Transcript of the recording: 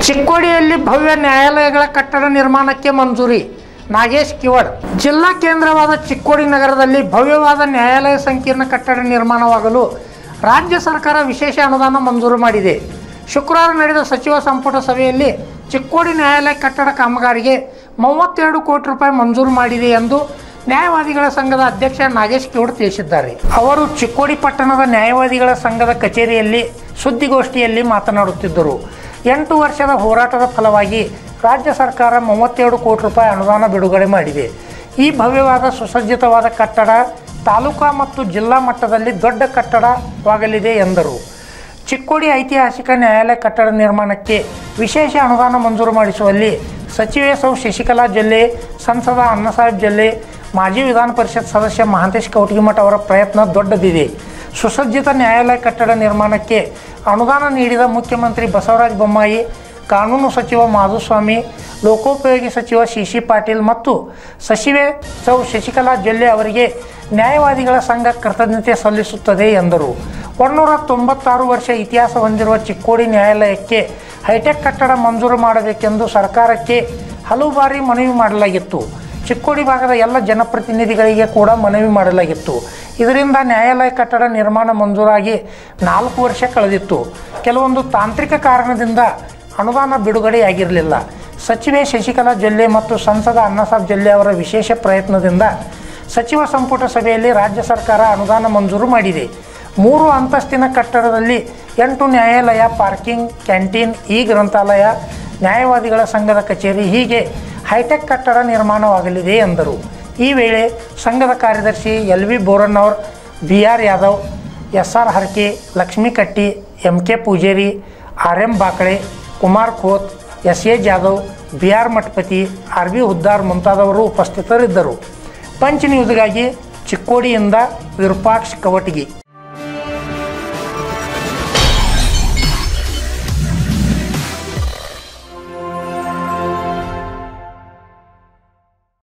ಚಿಕ್ಕೋಡಿಯಲ್ಲಿ ಭವ್ಯ ನ್ಯಾಯಾಲಯಗಳ ಕಟ್ಟಡ ನಿರ್ಮಾಣಕ್ಕೆ ಮಂಜೂರಿ ನಾಗೇಶ್ ಕಿವಡ್ ಜಿಲ್ಲಾ ಕೇಂದ್ರವಾದ ಚಿಕ್ಕೋಡಿ ನಗರದಲ್ಲಿ ಭವ್ಯವಾದ ನ್ಯಾಯಾಲಯ ಸಂಕೀರ್ಣ ಕಟ್ಟಡ ನಿರ್ಮಾಣವಾಗಲು ರಾಜ್ಯ ಸರ್ಕಾರ ವಿಶೇಷ ಅನುದಾನ ಮಂಜೂರು ಮಾಡಿದೆ ಶುಕ್ರವಾರ ನಡೆದ ಸಚಿವ ಸಂಪುಟ ಸಭೆಯಲ್ಲಿ ಚಿಕ್ಕೋಡಿ ನ್ಯಾಯಾಲಯ ಕಟ್ಟಡ ಕಾಮಗಾರಿಗೆ ಮೂವತ್ತೆರಡು ಕೋಟಿ ರೂಪಾಯಿ ಮಂಜೂರು ಮಾಡಿದೆ ಎಂದು ನ್ಯಾಯವಾದಿಗಳ ಸಂಘದ ಅಧ್ಯಕ್ಷ ನಾಗೇಶ್ ಕಿವಡ್ ತಿಳಿಸಿದ್ದಾರೆ ಅವರು ಚಿಕ್ಕೋಡಿ ಪಟ್ಟಣದ ನ್ಯಾಯವಾದಿಗಳ ಸಂಘದ ಕಚೇರಿಯಲ್ಲಿ ಸುದ್ದಿಗೋಷ್ಠಿಯಲ್ಲಿ ಮಾತನಾಡುತ್ತಿದ್ದರು ಎಂಟು ವರ್ಷದ ಹೋರಾಟದ ಫಲವಾಗಿ ರಾಜ್ಯ ಸರ್ಕಾರ ಮೂವತ್ತೆರಡು ಕೋಟಿ ರೂಪಾಯಿ ಅನುದಾನ ಬಿಡುಗಡೆ ಮಾಡಿದೆ ಈ ಭವ್ಯವಾದ ಸುಸಜ್ಜಿತವಾದ ಕಟ್ಟಡ ತಾಲೂಕಾ ಮತ್ತು ಜಿಲ್ಲಾ ಮಟ್ಟದಲ್ಲಿ ದೊಡ್ಡ ಕಟ್ಟಡವಾಗಲಿದೆ ಎಂದರು ಚಿಕ್ಕೋಡಿ ಐತಿಹಾಸಿಕ ನ್ಯಾಯಾಲಯ ಕಟ್ಟಡ ನಿರ್ಮಾಣಕ್ಕೆ ವಿಶೇಷ ಅನುದಾನ ಮಂಜೂರು ಮಾಡಿಸುವಲ್ಲಿ ಸಚಿವೆ ಸೌ ಶಶಿಕಲಾ ಜೊಲ್ಲೆ ಸಂಸದ ಅನ್ನಸಾಹೇಬ್ ಜೊಲ್ಲೆ ಮಾಜಿ ವಿಧಾನ ಪರಿಷತ್ ಸದಸ್ಯ ಮಹಾಂತೇಶ್ ಕೌಟಗಿಮಠ ಅವರ ಪ್ರಯತ್ನ ದೊಡ್ಡದಿದೆ ಸುಸಜ್ಜಿತ ನ್ಯಾಯಾಲಯ ಕಟ್ಟಡ ನಿರ್ಮಾಣಕ್ಕೆ ಅನುದಾನ ನೀಡಿದ ಮುಖ್ಯಮಂತ್ರಿ ಬಸವರಾಜ ಬೊಮ್ಮಾಯಿ ಕಾನೂನು ಸಚಿವ ಮಾಧುಸ್ವಾಮಿ ಲೋಕೋಪಯೋಗಿ ಸಚಿವ ಸಿ ಸಿ ಪಾಟೀಲ್ ಮತ್ತು ಸಚಿವೆ ಸೌ ಶಶಿಕಲಾ ಜೊಲ್ಲೆ ಅವರಿಗೆ ನ್ಯಾಯವಾದಿಗಳ ಸಂಘ ಕೃತಜ್ಞತೆ ಸಲ್ಲಿಸುತ್ತದೆ ಎಂದರು ಒನ್ನೂರ ತೊಂಬತ್ತಾರು ವರ್ಷ ಇತಿಹಾಸ ಹೊಂದಿರುವ ಚಿಕ್ಕೋಡಿ ನ್ಯಾಯಾಲಯಕ್ಕೆ ಹೈಟೆಕ್ ಕಟ್ಟಡ ಮಂಜೂರು ಮಾಡಬೇಕೆಂದು ಸರ್ಕಾರಕ್ಕೆ ಹಲವು ಬಾರಿ ಮನವಿ ಮಾಡಲಾಗಿತ್ತು ಚಿಕ್ಕೋಡಿ ಭಾಗದ ಎಲ್ಲ ಜನಪ್ರತಿನಿಧಿಗಳಿಗೆ ಕೂಡ ಮನವಿ ಮಾಡಲಾಗಿತ್ತು ಇದರಿಂದ ನ್ಯಾಯಾಲಯ ಕಟ್ಟಡ ನಿರ್ಮಾಣ ಮಂಜೂರಾಗಿ ನಾಲ್ಕು ವರ್ಷ ಕಳೆದಿತ್ತು ಕೆಲವೊಂದು ತಾಂತ್ರಿಕ ಕಾರಣದಿಂದ ಅನುದಾನ ಬಿಡುಗಡೆಯಾಗಿರಲಿಲ್ಲ ಸಚಿವೆ ಶಶಿಕಲಾ ಜೊಲ್ಲೆ ಮತ್ತು ಸಂಸದ ಅನ್ನಸಾಬ್ ಜೊಲ್ಲೆ ಅವರ ವಿಶೇಷ ಪ್ರಯತ್ನದಿಂದ ಸಚಿವ ಸಂಪುಟ ಸಭೆಯಲ್ಲಿ ರಾಜ್ಯ ಸರ್ಕಾರ ಅನುದಾನ ಮಂಜೂರು ಮಾಡಿದೆ ಮೂರು ಅಂತಸ್ತಿನ ಕಟ್ಟಡದಲ್ಲಿ ಎಂಟು ನ್ಯಾಯಾಲಯ ಪಾರ್ಕಿಂಗ್ ಕ್ಯಾಂಟೀನ್ ಇ ಗ್ರಂಥಾಲಯ ನ್ಯಾಯವಾದಿಗಳ ಸಂಘದ ಕಚೇರಿ ಹೀಗೆ ಹೈಟೆಕ್ ಕಟ್ಟಡ ನಿರ್ಮಾಣವಾಗಲಿದೆ ಎಂದರು ಈ ವೇಳೆ ಸಂಘದ ಕಾರ್ಯದರ್ಶಿ L V Borannavar B R Yadav S R Harke Lakshmi Katti M K Pujeri R M Bakale Kumar Khot S A Jadhav B R Mathapati R B Huddar ಮುಂತಾದವರು ಉಪಸ್ಥಿತರಿದ್ದರು ಪಂಚ್ ನ್ಯೂಸ್ಗಾಗಿ ಚಿಕ್ಕೋಡಿಯಿಂದ ವಿರೂಪಾಕ್ಷ್ ಕವಟಗಿ